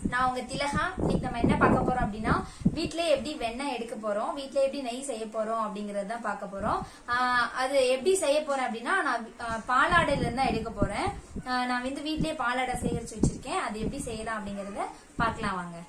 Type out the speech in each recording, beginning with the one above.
நான் உங்க திலகா இன்னைக்கு நம்ம என்ன பார்க்க போறோம் அப்படின்னா வீட்லயே எப்படி வெண்ணெய் எடுக்க போறோம் வீட்லயே எப்படி நெய் செய்ய போறோம் அப்படிங்கறத தான் பார்க்க போறோம் ஆஹ் அது எப்படி செய்ய போறேன் அப்படின்னா நான் ஆஹ் பாலாடையில இருந்து தான் எடுக்க போறேன் ஆஹ் நான் வந்து வீட்லயே பாலாடை சேகரிச்சு வச்சிருக்கேன் அது எப்படி செய்யலாம் அப்படிங்கறத பார்க்கலாம் வாங்க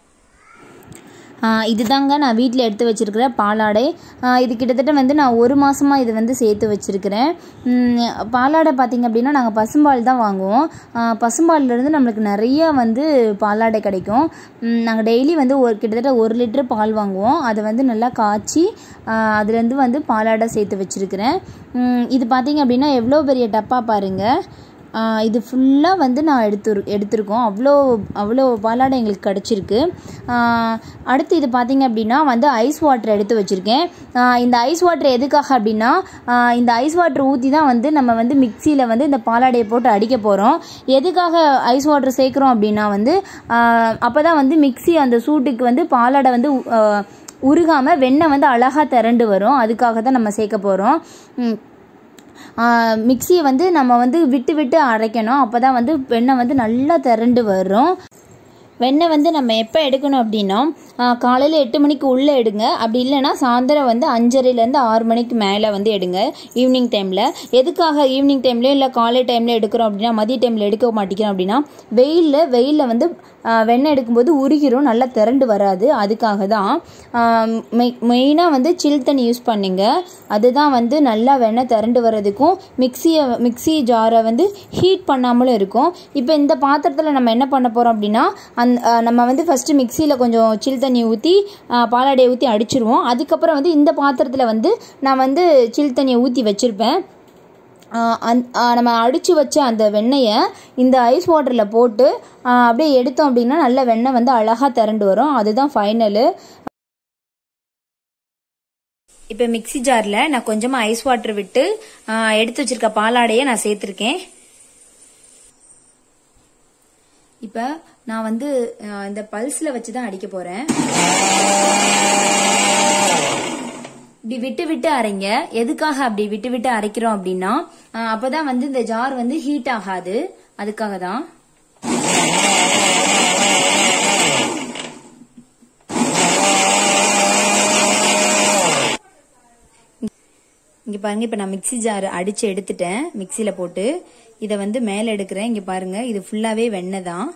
இதுதாங்க நான் வீட்டில் எடுத்து வச்சிருக்கிற பாலாடை ஆ, இது கிட்டத்தட்ட வந்து நான் ஒரு மாதமாக இது வந்து சேர்த்து வச்சுருக்கிறேன் பாலாடை பார்த்திங்க அப்படின்னா நாங்கள் பசும்பால் தான் வாங்குவோம் ஆ, பசும்பால்லேருந்து நம்மளுக்கு நிறைய வந்து பாலாடை கிடைக்கும் நாங்கள் டெய்லி வந்து ஒரு கிட்டத்தட்ட ஒரு லிட்டர் பால் வாங்குவோம் அதை வந்து நல்லா காய்ச்சி ஆ, அதுலேருந்து வந்து பாலாடை சேர்த்து வச்சுருக்கிறேன் இது பார்த்திங்க அப்படின்னா எவ்வளோ பெரிய டப்பா பாருங்கள் ஆஹ் இது ஃபுல்லாக வந்து நான் எடுத்து எடுத்திருக்கோம் அவ்வளோ அவ்வளோ பாலாடை எங்களுக்கு கிடச்சிருக்கு அடுத்து இது பார்த்தீங்க அப்படின்னா வந்து ஐஸ் வாட்டர் எடுத்து வச்சுருக்கேன் ஆஹ் இந்த ஐஸ் வாட்டர் எதுக்காக அப்படின்னா ஆஹ் இந்த ஐஸ் வாட்டர் ஊற்றி தான் வந்து நம்ம வந்து மிக்சியில் வந்து இந்த பாலாடையை போட்டு அடிக்க போகிறோம் எதுக்காக ஐஸ் வாட்டர் சேர்க்குறோம் அப்படின்னா வந்து அப்போ தான் வந்து மிக்சி அந்த சூட்டுக்கு வந்து பாலாடை வந்து ஆஹ் உருகாமல் வெண்ணெய் வந்து அழகாக திரண்டு வரும் அதுக்காக தான் நம்ம சேர்க்க போகிறோம் மிக்சியை வந்து நம்ம வந்து விட்டு விட்டு அரைக்கணும் அப்போ தான் வந்து வெண்ணெய் வந்து நல்லா திரண்டு வரும் வெண்ணெய் வந்து நம்ம எப்போ எடுக்கணும் அப்படின்னா காலையில் எட்டு மணிக்கு உள்ளே எடுங்க அப்படி இல்லைன்னா சாயந்தரம் வந்து அஞ்சரைலேருந்து ஆறு மணிக்கு மேலே வந்து எடுங்க ஈவினிங் டைமில் எதுக்காக ஈவினிங் டைம்லேயோ இல்லை காலை டைமில் எடுக்கிறோம் அப்படின்னா மதிய டைமில் எடுக்க மாட்டேங்கிறோம் அப்படின்னா வெயிலில் வெயிலில் வந்து ஆ, வெண்ணெய் எடுக்கும்போது உருகிரும் நல்லா திரண்டு வராது அதுக்காக தான் மெயினாக வந்து சில் தண்ணி யூஸ் பண்ணுங்க அதுதான் வந்து நல்லா வெண்ணெய் திரண்டு வர்றதுக்கும் மிக்சியை மிக்சி ஜாரை வந்து ஹீட் பண்ணாமலும் இருக்கும் இப்போ இந்த பாத்திரத்தில் நம்ம என்ன பண்ண போகிறோம் அப்படின்னா அந் ஆ, நம்ம வந்து ஃபஸ்ட்டு மிக்சியில் கொஞ்சம் சில் தண்ணி ஊற்றி பாலாடையை ஊற்றி அடிச்சிருவோம் அதுக்கப்புறம் வந்து இந்த பாத்திரத்தில் வந்து நான் வந்து சில் தண்ணியை ஊற்றி வச்சுருப்பேன் ஆஹ் அந் ஆஹ் நம்ம அடித்து வச்ச அந்த வெண்ணெயை இந்த ஐஸ் வாட்டரில் போட்டு ஆஹ் அப்படியே எடுத்தோம் அப்படின்னா நல்ல வெண்ணெய் வந்து அழகாக திரண்டு வரும் அதுதான் ஃபைனலு இப்போ மிக்ஸி ஜாரில் நான் கொஞ்சமாக ஐஸ் வாட்டர் விட்டு ஆஹ் எடுத்து வச்சிருக்க பாலாடையை நான் சேர்த்துருக்கேன் இப்போ நான் வந்து ஆஹ் இந்த பல்ஸில் வச்சு தான் அடிக்க போகிறேன் இப்படி விட்டு விட்டு அரைங்க எதுக்காக அப்படி விட்டு விட்டு அரைக்கிறோம் அப்படின்னா ஆஹ் அப்பதான் வந்து இந்த ஜார் வந்து ஹீட் ஆகாது அதுக்காக தான் இங்க பாருங்க இப்ப நான் மிக்ஸி ஜார் அடிச்சு எடுத்துட்டேன் மிக்ஸில போட்டு இத வந்து மேல எடுக்கிறேன் இங்க பாருங்க இது ஃபுல்லாவே வெண்ணெய் தான்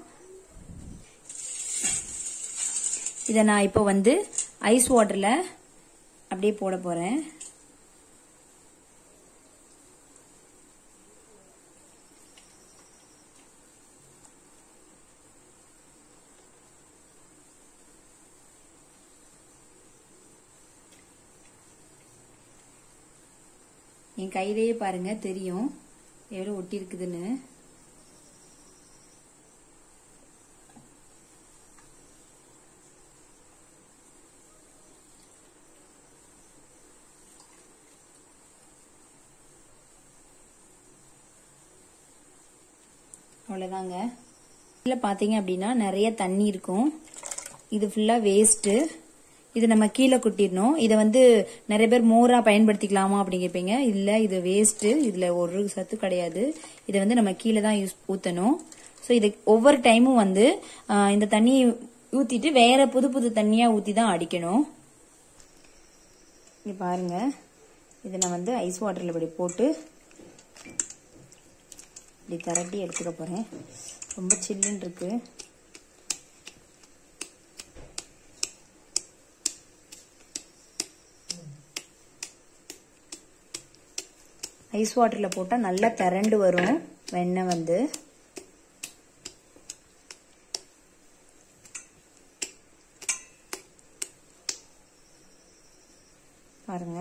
இத நான் இப்போ வந்து ஐஸ் வாட்டர்ல அப்படியே போட போறேன் என் கையிலேயே பாருங்க தெரியும் எவ்வளவு ஒட்டி இருக்குதுன்னு அவ்வளோதாங்க இதில் பார்த்தீங்க அப்படின்னா நிறைய தண்ணி இருக்கும் இது ஃபுல்லாக வேஸ்ட்டு இது நம்ம கீழே கொட்டிடணும் இதை வந்து நிறைய பேர் மோரா பயன்படுத்திக்கலாமா அப்படின்னு கேட்பீங்க இல்லை இது வேஸ்ட்டு இதில் ஒரு சத்து கிடையாது இதை வந்து நம்ம கீழே தான் யூஸ் ஊற்றணும் ஸோ இது ஒவ்வொரு டைமும் வந்து ஆஹ், இந்த தண்ணி ஊற்றிட்டு வேற புது புது தண்ணியாக ஊற்றி தான் அடிக்கணும் இங்க பாருங்க இதை நான் வந்து ஐஸ் வாட்டரில் இப்படி போட்டு இப்படி திரட்டி எடுத்துக்க போகிறேன் ரொம்ப சில்லுன்னு இருக்கு ஐஸ் வாட்டரில் போட்டால் நல்லா திரண்டு வரும் வெண்ணெய் வந்து பாருங்க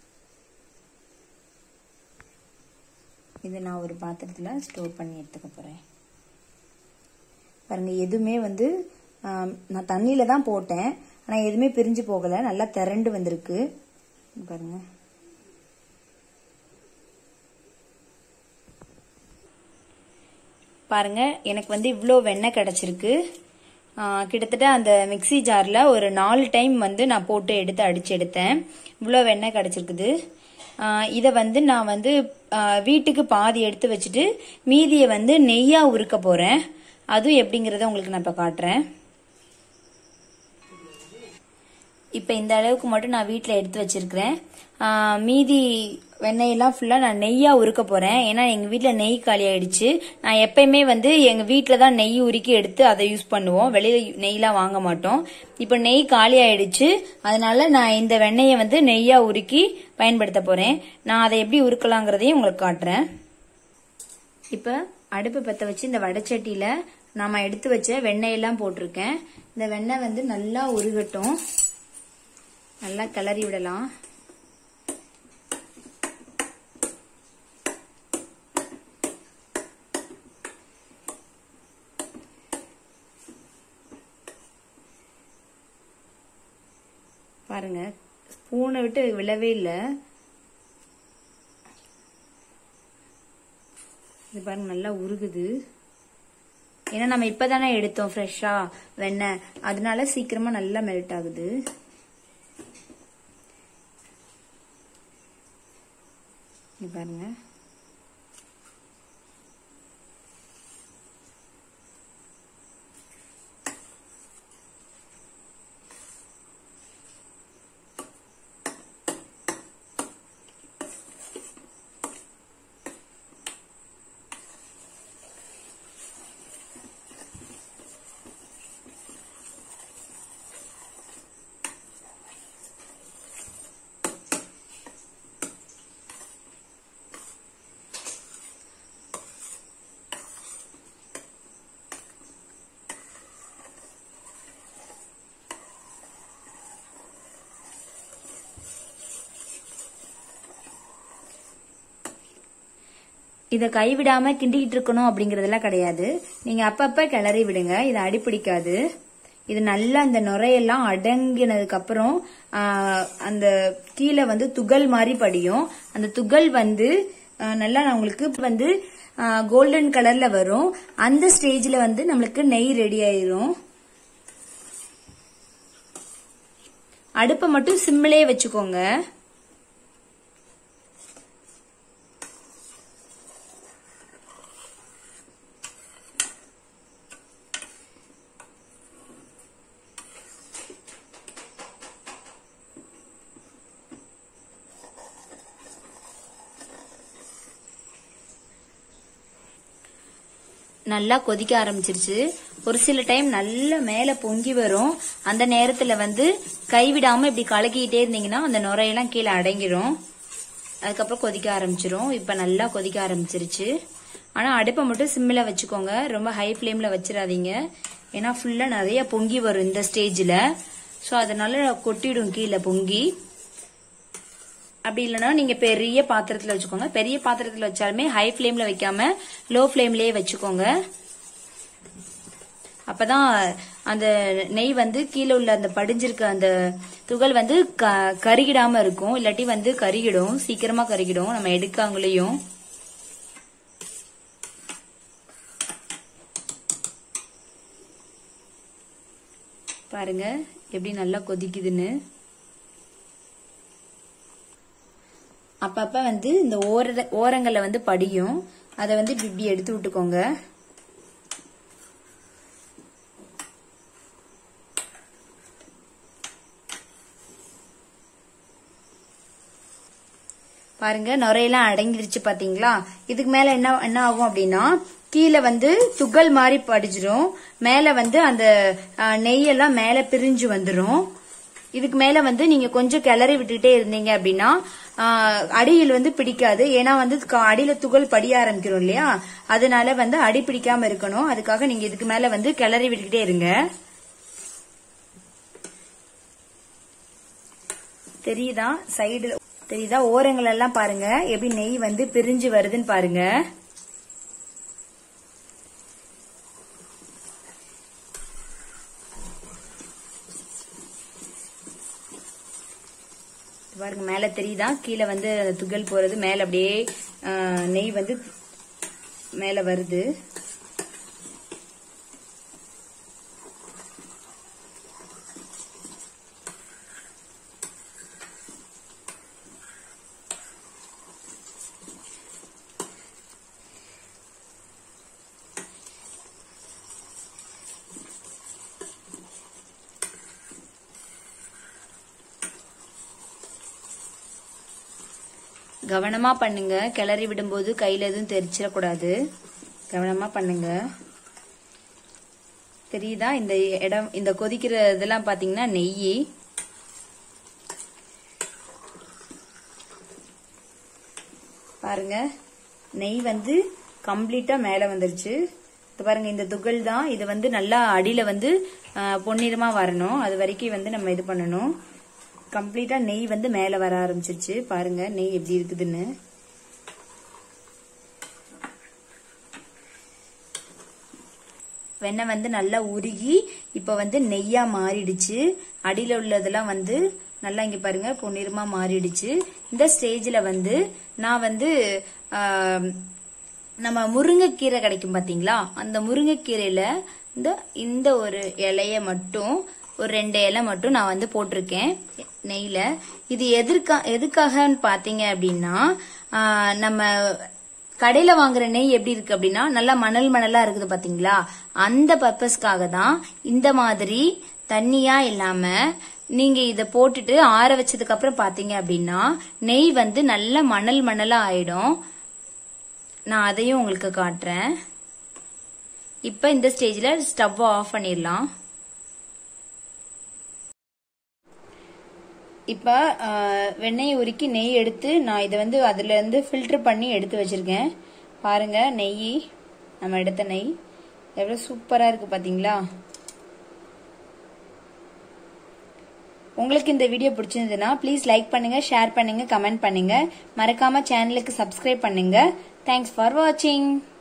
இதை நான் ஒரு பாத்திரத்தில் ஸ்டோர் பண்ணி எடுத்துக்க போகிறேன் பாருங்க எதுவுமே வந்து ஆம், நான் தண்ணியில தான் போட்டேன் ஆனால் எதுவுமே பிரிஞ்சு போகலை நல்லா திரண்டு வந்திருக்கு இங்க பாருங்க பாருங்க எனக்கு வந்து இவ்வளோ வெண்ணெய் கிடைச்சிருக்கு ஆ, கிட்டத்தட்ட அந்த மிக்ஸி ஜாரில் ஒரு நாலு டைம் வந்து நான் போட்டு எடுத்து அடிச்சு எடுத்தேன் இவ்வளோ வெண்ணெய் கிடைச்சிருக்குது இதை வந்து நான் வந்து ஆ, வீட்டுக்கு பாதி எடுத்து வச்சுட்டு மீதியை வந்து நெய்யாக உருக்க போகிறேன் அதுவும் எப்படிங்கிறத உங்களுக்கு நான் இப்போ காட்டுறேன் இப்போ இந்த அளவுக்கு மட்டும் நான் வீட்டில் எடுத்து வச்சிருக்கிறேன் ஆஹ் மீதி வெண்ணெயெல்லாம் ஃபுல்லாக நான் நெய்யாக உருக்க போகிறேன் ஏன்னா எங்கள் வீட்டில் நெய் காலி ஆயிடுச்சு நான் எப்பயுமே வந்து எங்கள் வீட்டில் தான் நெய் உருக்கி எடுத்து அதை யூஸ் பண்ணுவோம் வெளியில் நெய்லாம் வாங்க மாட்டோம் இப்போ நெய் காலி ஆயிடுச்சு அதனால நான் இந்த வெண்ணெயை வந்து நெய்யாக உருக்கி பயன்படுத்த போகிறேன் நான் அதை எப்படி உருக்கலாங்கிறதையும் உங்களுக்கு காட்டுறேன் இப்போ அடுப்பு பற்ற வச்சு இந்த வடைச்சட்டியில் நாம எடுத்து வச்ச வெண்ணெயெல்லாம் போட்டிருக்கேன் இந்த வெண்ணெய் வந்து நல்லா உருகட்டும் நல்லா கிளறி விடலாம் பாருங்க ஸ்பூனை விட்டு விழவே இல்லை இது பாருங்க நல்லா உருகுது ஏன்னா நம்ம இப்பதானே எடுத்தோம் ஃப்ரெஷ்ஷா வெண்ணெய் அதனால சீக்கிரமா நல்லா மெல்ட் ஆகுது இங்க பாருங்க இதை கைவிடாம கிண்டிக்கிட்டு இருக்கணும் அப்படிங்கறதெல்லாம் கிடையாது நீங்க அப்பப்ப கிளறி விடுங்க இது அடிப்பிடிக்காது இது நல்லா அந்த நுரையெல்லாம் அடங்கினதுக்கு அப்புறம் ஆஹ், அந்த கீழே வந்து துகள் மாதிரி படியும் அந்த துகள் வந்து ஆஹ், நல்லா நான் உங்களுக்கு வந்து கோல்டன் கலர்ல வரும் அந்த ஸ்டேஜ்ல வந்து நம்மளுக்கு நெய் ரெடி ஆயிரும் அடுப்பை மட்டும் சிம்மிலே வச்சுக்கோங்க நல்லா கொதிக்க ஆரம்பிச்சிருச்சு ஒரு சில டைம் நல்ல மேல பொங்கி வரும் அந்த நேரத்துல வந்து கைவிடாம இப்படி கலக்கிட்டே இருந்தீங்கன்னா அந்த நுரையெல்லாம் கீழே அடங்கிரும் அதுக்கப்புறம் கொதிக்க ஆரம்பிச்சிரும் இப்ப நல்லா கொதிக்க ஆரம்பிச்சிருச்சு ஆனா அடுப்பை மட்டும் சிம்மில் வச்சுக்கோங்க ரொம்ப ஹை ஃப்ளேம்ல வச்சிடாதீங்க ஏன்னா ஃபுல்லா நிறைய பொங்கி வரும் இந்த ஸ்டேஜ்ல ஸோ அதனால கொட்டிடும் கீழே பொங்கி அப்படி இல்லைன்னா நீங்க பெரிய பாத்திரத்துல வச்சுக்கோங்க பெரிய பாத்திரத்துல வச்சாலுமே ஹை ஃப்ளேம்ல வைக்காம லோ ஃப்ளேம்லயே வச்சுக்கோங்க அப்பதான் அந்த நெய் வந்து கீழே உள்ள அந்த படிஞ்சிருக்க அந்த துகள் வந்து க- கருகிடாம இருக்கும் இல்லாட்டி வந்து கருகிடும் சீக்கிரமா கருகிடும் நம்ம எடுக்காங்களையும் பாருங்க எப்படி நல்லா கொதிக்குதுன்னு அப்பப்ப வந்து இந்த ஓர ஓரங்கள்ல வந்து படியும் அதை வந்து இப்படி இப்படி எடுத்து விட்டுக்கோங்க பாருங்க நுரையெல்லாம் அடங்கிடுச்சு பாத்தீங்களா இதுக்கு மேல என்ன என்ன ஆகும் அப்படின்னா கீழே வந்து துகள் மாதிரி படிச்சிரும் மேல வந்து அந்த ஆ, நெய்யெல்லாம் மேல பிரிஞ்சு வந்துரும் இதுக்கு மேல வந்து நீங்க கொஞ்சம் கிளறி விட்டுட்டே இருந்தீங்க அப்படின்னா ஆ, அடியில் வந்து பிடிக்காது ஏன்னா வந்து க- அடியில துகள் படிய ஆரம்பிக்கிறோம் இல்லையா அதனால வந்து அடி பிடிக்காம இருக்கணும் அதுக்காக நீங்க இதுக்கு மேல வந்து கிளறி விட்டுக்கிட்டே இருங்க தெரியுதா சைடுல தெரியுதா ஓரங்கள் எல்லாம் பாருங்க எப்படி நெய் வந்து பிரிஞ்சு வருதுன்னு பாருங்க பாருங்க மேல தெரியுதா கீழே வந்து அந்த துகள் போறது மேல அப்படியே ஆ, நெய் வந்து மேல வருது கவனமா பண்ணுங்க கிளறி விடும்போது கையில எதுவும் தெரிச்சிடக்கூடாது கவனமா பண்ணுங்க தெரியுதா இந்த இடம் இந்த கொதிக்கிற இதெல்லாம் பாத்தீங்கன்னா நெய் பாருங்க நெய் வந்து கம்ப்ளீட்டா மேல வந்துருச்சு இது பாருங்க இந்த துகள் தான் இது வந்து நல்லா அடியில வந்து ஆ, பொன்னிறமா வரணும் அது வரைக்கும் வந்து நம்ம இது பண்ணணும் கம்ப்ளீட்டா நெய் வந்து மேல வர ஆரம்பிச்சிருச்சு பாருங்க நெய் எப்படி இருக்குதுன்னு வெண்ணெய் வந்து நல்லா உருகி இப்ப வந்து நெய்யா மாறிடுச்சு அடியில உள்ளதெல்லாம் வந்து நல்லா இங்க பாருங்க பொன்னிறமா மாறிடுச்சு இந்த ஸ்டேஜ்ல வந்து நான் வந்து ஆம், நம்ம முருங்கைக்கீரை கிடைக்கும் பாத்தீங்களா அந்த முருங்கைக்கீரையில இந்த இந்த ஒரு இலைய மட்டும் ஒரு ரெண்டு இலை மட்டும் நான் வந்து போட்டிருக்கேன் நெய்ல இது எதற்கா எதுக்காகன்னு பாத்தீங்க அப்படின்னா ஆ, நம்ம கடையில வாங்குற நெய் எப்படி இருக்கு அப்படின்னா நல்லா மணல் மணலா இருக்குது பாத்தீங்களா அந்த பர்பஸ்க்காக தான் இந்த மாதிரி தண்ணியா இல்லாம நீங்க இத போட்டுட்டு ஆற வச்சதுக்கு அப்புறம் பாத்தீங்க அப்படின்னா நெய் வந்து நல்ல மணல் மணலா ஆயிடும் நான் அதையும் உங்களுக்கு காட்டுறேன் இப்ப இந்த ஸ்டேஜ்ல ஸ்டவ் ஆஃப் பண்ணிடலாம் இப்ப ஆஹ், வெண்ணெயை உருக்கி நெய் எடுத்து நான் இதை வந்து அதுல இருந்து ஃபில்டர் பண்ணி எடுத்து வச்சிருக்கேன் பாருங்க நெய் நம்ம எடுத்த நெய் எவ்வளவு சூப்பரா இருக்கு பாத்தீங்களா உங்களுக்கு இந்த வீடியோ பிடிச்சிருந்ததுன்னா ப்ளீஸ் லைக் பண்ணுங்க ஷேர் பண்ணுங்க கமெண்ட் பண்ணுங்க மறக்காம சேனலுக்கு சப்ஸ்கிரைப் பண்ணுங்க தேங்க்ஸ் ஃபார் வாட்சிங்